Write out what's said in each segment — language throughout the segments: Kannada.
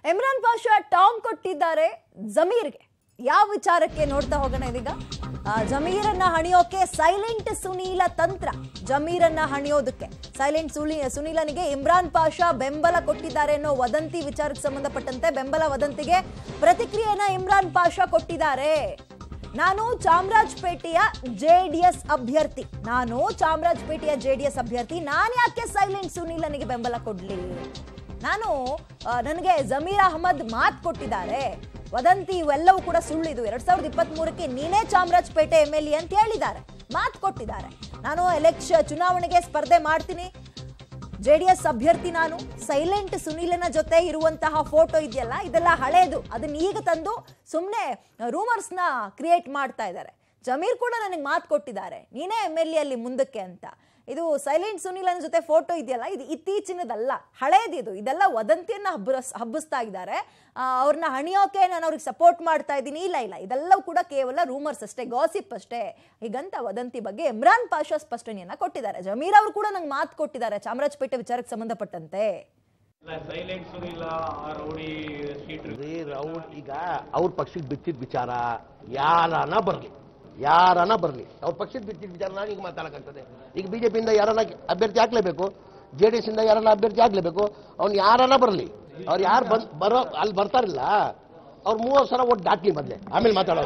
ಇಮ್ರಾನ್ ಪಾಷಾ ಟಾಂಗ್ ಕೊಟ್ಟಿದ್ದಾರೆ ಜಮೀರ್ಗೆ ಯಾವ ವಿಚಾರಕ್ಕೆ ನೋಡ್ತಾ ಹೋಗೋಣ ಇದೀಗ ಆ, ಜಮೀರನ್ನ ಹಣಿಯೋಕೆ ಸೈಲೆಂಟ್ ಸುನೀಲ ತಂತ್ರ ಜಮೀರನ್ನ ಹಣಿಯೋದಕ್ಕೆ ಸೈಲೆಂಟ್ ಸುಲಿ ಸುನೀಲನಿಗೆ ಇಮ್ರಾನ್ ಪಾಷಾ ಬೆಂಬಲ ಕೊಟ್ಟಿದ್ದಾರೆ ಅನ್ನೋ ವದಂತಿ ವಿಚಾರಕ್ಕೆ ಸಂಬಂಧಪಟ್ಟಂತೆ ಬೆಂಬಲ ವದಂತಿಗೆ ಪ್ರತಿಕ್ರಿಯೆಯನ್ನ ಇಮ್ರಾನ್ ಪಾಷಾ ಕೊಟ್ಟಿದ್ದಾರೆ ನಾನು ಚಾಮರಾಜಪೇಟೆಯ ಜೆ ಡಿ ಎಸ್ ಅಭ್ಯರ್ಥಿ ನಾನು ಚಾಮರಾಜಪೇಟೆಯ ಜೆ ಡಿ ಎಸ್ ಅಭ್ಯರ್ಥಿ ನಾನು ಯಾಕೆ ಸೈಲೆಂಟ್ ಸುನೀಲನಿಗೆ ಬೆಂಬಲ ಕೊಡ್ಲಿ ನಾನು ಆ, ನನಗೆ ಜಮೀರ್ ಅಹಮದ್ ಮಾತ್ ಕೊಟ್ಟಿದ್ದಾರೆ ವದಂತಿ ಇವೆಲ್ಲವೂ ಕೂಡ ಸುಳ್ಳಿದು ಎರಡ್ ಸಾವಿರದ ಇಪ್ಪತ್ತ್ ಮೂರಕ್ಕೆ ನೀನೇ ಚಾಮರಾಜಪೇಟೆ ಎಂ ಎಲ್ ಎ ಅಂತ ಹೇಳಿದ್ದಾರೆ ಮಾತ್ ಕೊಟ್ಟಿದ್ದಾರೆ ನಾನು ಎಲೆಕ್ಷನ್ ಚುನಾವಣೆಗೆ ಸ್ಪರ್ಧೆ ಮಾಡ್ತೀನಿ ಜೆ ಡಿ ಎಸ್ ಅಭ್ಯರ್ಥಿ ನಾನು ಸೈಲೆಂಟ್ ಸುನೀಲನ ಜೊತೆ ಇರುವಂತಹ ಫೋಟೋ ಇದೆಯಲ್ಲ ಇದೆಲ್ಲ ಹಳೇದು ಅದನ್ನ ಈಗ ತಂದು ಸುಮ್ಮನೆ ರೂಮರ್ಸ್ನ ಕ್ರಿಯೇಟ್ ಮಾಡ್ತಾ ಇದ್ದಾರೆ ಜಮೀರ್ ಕೂಡ ನನಗೆ ಮಾತು ಕೊಟ್ಟಿದ್ದಾರೆ ನೀನೇ ಎಮ್ ಎಲ್ ಎ ಅಲ್ಲಿ ಮುಂದಕ್ಕೆ ಅಂತ ಇದು ಸೈಲೆಂಟ್ ಸುನೀಲನ ಜೊತೆ ಫೋಟೋ ಇದೆಯಲ್ಲ ಇದು ಇತ್ತೀಚಿನದಲ್ಲ ಹಳೇದಿದು ಇದೆಲ್ಲ ವದಂತಿಯನ್ನ ಹಬ್ಬಸ್ ಹಬ್ಬಿಸ್ತಾ ಇದ್ದಾರೆ ಆ, ಅವ್ರನ್ನ ಹಣಿಯೋಕೆ ನಾನು ಅವ್ರಿಗೆ ಸಪೋರ್ಟ್ ಮಾಡ್ತಾ ಇದ್ದೀನಿ ಇಲ್ಲ ಇಲ್ಲ ಇದೆಲ್ಲವೂ ಕೂಡ ಕೇವಲ ರೂಮರ್ಸ್ ಅಷ್ಟೇ ಗಾಸಿಪ್ ಅಷ್ಟೇ ಹೀಗಂತ ವದಂತಿ ಬಗ್ಗೆ ಇಮ್ರಾನ್ ಪಾಷಾ ಸ್ಪಷ್ಟನೆಯನ್ನ ಕೊಟ್ಟಿದ್ದಾರೆ ಜಮೀರ್ ಅವರು ಕೂಡ ನಂಗೆ ಮಾತು ಕೊಟ್ಟಿದ್ದಾರೆ ಚಾಮರಾಜಪೇಟೆ ವಿಚಾರಕ್ಕೆ ಸಂಬಂಧಪಟ್ಟಂತೆ ಇಲ್ಲ ಸೈಲೆಂಟ್ ಸುನಿಲ್ಲ ಆ ರೌಡಿ ಶೀಟ್ರು ರೀ ರೌಡ್ ಈಗ ಅವ್ರ ಪಕ್ಷಕ್ಕೆ ಬಿತ್ತಿದ ವಿಚಾರ ಯಾರನ ಬರಲಿ ಯಾರನ ಬರಲಿ ಅವ್ರ ಪಕ್ಷದ ಬಿತ್ತಿದ ವಿಚಾರ ನಾನು ಈಗ ಮಾತಾಡಕಂತದೆ ಈಗ ಬಿಜೆಪಿಯಿಂದ ಯಾರನ್ನ ಅಭ್ಯರ್ಥಿ ಹಾಕ್ಲೇಬೇಕು ಜೆ ಡಿ ಎಸ್ ಇಂದ ಯಾರನ್ನ ಅಭ್ಯರ್ಥಿ ಹಾಕ್ಲೇಬೇಕು ಅವ್ನು ಯಾರನ ಬರಲಿ ಅವ್ರು ಯಾರು ಬಂದ್ ಬರೋ ಅಲ್ಲಿ ಬರ್ತಾರಿಲ್ಲ ಅವ್ರು ಮೂವತ್ತು ಸಲ ಒಟ್ಟು ದಾಟ್ಲಿ ಮೊದಲೇ ಆಮೇಲೆ ಮಾತಾಡೋದು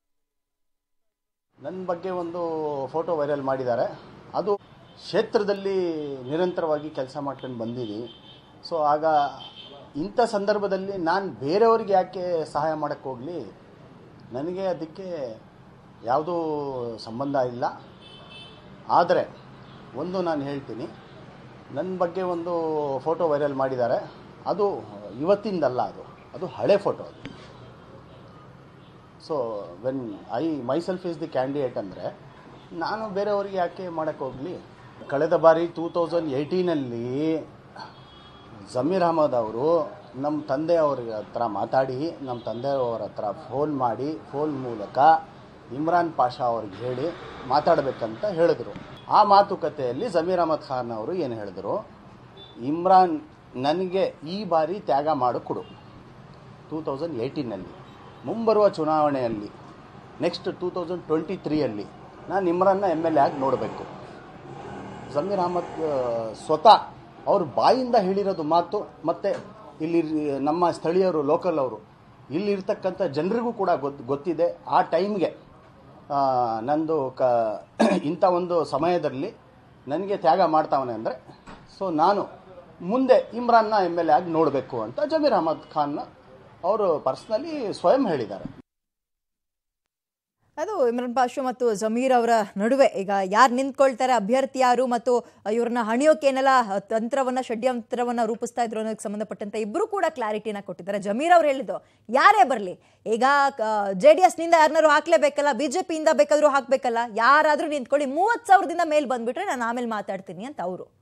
ನನ್ನ ಬಗ್ಗೆ ಒಂದು ಫೋಟೋ ವೈರಲ್ ಮಾಡಿದ್ದಾರೆ ಅದು ಕ್ಷೇತ್ರದಲ್ಲಿ ನಿರಂತರವಾಗಿ ಕೆಲಸ ಮಾಡ್ಕೊಂಡು ಬಂದಿದ್ದೀನಿ ಸೊ ಆಗ ಇಂಥ ಸಂದರ್ಭದಲ್ಲಿ ನಾನು ಬೇರೆಯವ್ರಿಗೆ ಯಾಕೆ ಸಹಾಯ ಮಾಡೋಕ್ಕೆ ಹೋಗಲಿ ನನಗೆ ಅದಕ್ಕೆ ಯಾವುದೂ ಸಂಬಂಧ ಇಲ್ಲ ಆದರೆ ಒಂದು ನಾನು ಹೇಳ್ತೀನಿ ನನ್ನ ಬಗ್ಗೆ ಒಂದು ಫೋಟೋ ವೈರಲ್ ಮಾಡಿದ್ದಾರೆ ಅದು ಇವತ್ತಿಂದಲ್ಲ ಅದು ಅದು ಹಳೆ ಫೋಟೋ ಅದು so when I myself is the candidate ಅಂದರೆ ನಾನು ಬೇರೆಯವ್ರಿಗೆ ಯಾಕೆ ಮಾಡೋಕ್ಕೆ ಹೋಗಲಿ ಕಳೆದ ಬಾರಿ ಟೂ ತೌಸಂಡ್ ಏಯ್ಟೀನಲ್ಲಿ ಜಮೀರ್ ಅಹಮದ್ ಅವರು ನಮ್ಮ ತಂದೆಯವ್ರ ಹತ್ರ ಮಾತಾಡಿ ನಮ್ಮ ತಂದೆಯವರ ಹತ್ರ ಫೋನ್ ಮಾಡಿ ಫೋನ್ ಮೂಲಕ ಇಮ್ರಾನ್ ಪಾಷಾ ಅವ್ರಿಗೆ ಹೇಳಿ ಮಾತಾಡಬೇಕಂತ ಹೇಳಿದ್ರು ಆ ಮಾತುಕತೆಯಲ್ಲಿ ಜಮೀರ್ ಅಹಮದ್ ಖಾನ್ ಅವರು ಏನು ಹೇಳಿದ್ರು ಇಮ್ರಾನ್ ನನಗೆ ಈ ಬಾರಿ ತ್ಯಾಗ ಮಾಡು ಕೊಡು ಟೂ ತೌಸಂಡ್ ಏಯ್ಟೀನಲ್ಲಿ ಮುಂಬರುವ ಚುನಾವಣೆಯಲ್ಲಿ ನೆಕ್ಸ್ಟ್ ಟೂ ತೌಸಂಡ್ ಟ್ವೆಂಟಿ ತ್ರೀಯಲ್ಲಿ ನಾನು ಇಮ್ರಾನ್ನ ಎಮ್ ಎಲ್ ಎ ಆಗಿ ನೋಡಬೇಕು ಜಮೀರ್ ಅಹಮದ್ ಆ, ಸ್ವತಃ ಅವ್ರ ಬಾಯಿಂದ ಹೇಳಿರೋದು ಮಾತು ಮತ್ತು ಇಲ್ಲಿ ನಮ್ಮ ಸ್ಥಳೀಯರು ಲೋಕಲ್ ಅವರು ಇಲ್ಲಿರ್ತಕ್ಕಂಥ ಜನರಿಗೂ ಕೂಡ ಗೊತ್ತು ಗೊತ್ತಿದೆ ಆ ಟೈಮ್ಗೆ ನಂದು ಕ ಇಂಥ ಒಂದು ಸಮಯದಲ್ಲಿ ನನಗೆ ತ್ಯಾಗ ಮಾಡ್ತಾವನೆ ಅಂದರೆ ಸೊ ನಾನು ಮುಂದೆ ಇಮ್ರಾನ್ನ ಎಮ್ ಎಲ್ ಎ ಆಗಿ ನೋಡಬೇಕು ಅಂತ ಜಮೀರ್ ಅಹಮದ್ ಖಾನ್ ಅವರು ಪರ್ಸ್ನಲಿ ಸ್ವಯಂ ಹೇಳಿದ್ದಾರೆ ಅದು ಇಮ್ರಾನ್ ಪಾಷಾ ಮತ್ತು ಜಮೀರ್ ಅವರ ನಡುವೆ ಈಗ ಯಾರು ನಿಂತ್ಕೊಳ್ತಾರೆ ಅಭ್ಯರ್ಥಿ ಯಾರು ಮತ್ತು ಇವ್ರನ್ನ ಹಣಿಯೋಕೆ ಏನೆಲ್ಲ ತಂತ್ರವನ್ನ ಷಡ್ಯಂತ್ರವನ್ನ ರೂಪಿಸ್ತಾ ಇದ್ರು ಅನ್ನೋದಕ್ಕೆ ಸಂಬಂಧಪಟ್ಟಂತೆ ಇಬ್ಬರು ಕೂಡ ಕ್ಲಾರಿಟಿನ ಕೊಟ್ಟಿದ್ದಾರೆ ಜಮೀರ್ ಅವ್ರು ಹೇಳಿದ್ದು ಯಾರೇ ಬರಲಿ ಈಗ ಜೆ ಡಿ ಎಸ್ನಿಂದ ಯಾರನ್ನಾರು ಹಾಕ್ಲೇಬೇಕಲ್ಲ ಬಿಜೆಪಿಯಿಂದ ಬೇಕಾದ್ರೂ ಹಾಕ್ಬೇಕಲ್ಲ ಯಾರಾದ್ರೂ ನಿಂತ್ಕೊಳ್ಳಿ ಮೂವತ್ತು ಸಾವಿರದಿಂದ ಮೇಲ್ ಬಂದ್ಬಿಟ್ರೆ ನಾನು ಆಮೇಲೆ ಮಾತಾಡ್ತೀನಿ ಅಂತ ಅವರು